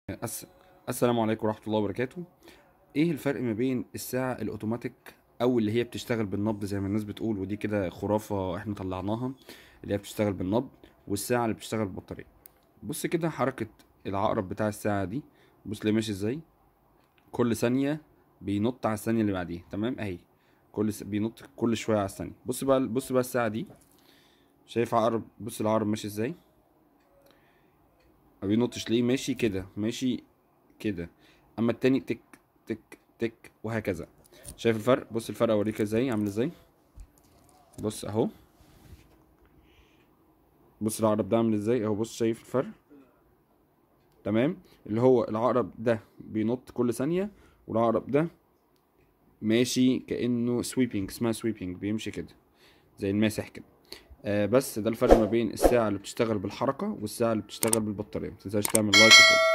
الس- السلام عليكم ورحمة الله وبركاته ايه الفرق ما بين الساعة الاوتوماتيك او اللي هي بتشتغل بالنبض زي ما الناس بتقول ودي كده خرافة احنا طلعناها اللي هي بتشتغل بالنبض والساعة اللي بتشتغل بالبطارية بص كده حركة العقرب بتاع الساعة دي بص ليه ماشي ازاي كل ثانية بينط على الثانية اللي بعديها تمام اهي كل س... بينط كل شوية على الثانية بص بقى بص بقى الساعة دي شايف عقرب بص العقرب ماشي ازاي ما بينطش ليه ماشي كده ماشي كده اما التاني تك تك تك وهكذا شايف الفرق بص الفرق اوريك ازاي عامل ازاي بص اهو بص العقرب ده عامل ازاي اهو بص شايف الفرق تمام اللي هو العقرب ده بينط كل ثانية والعقرب ده ماشي كأنه سويبنج اسمها سويبنج بيمشي كده زي الماسح كده آه بس ده الفرق ما بين الساعة اللي بتشتغل بالحركة والساعة اللي بتشتغل بالبطارية متنساش تعمل لايك وفولو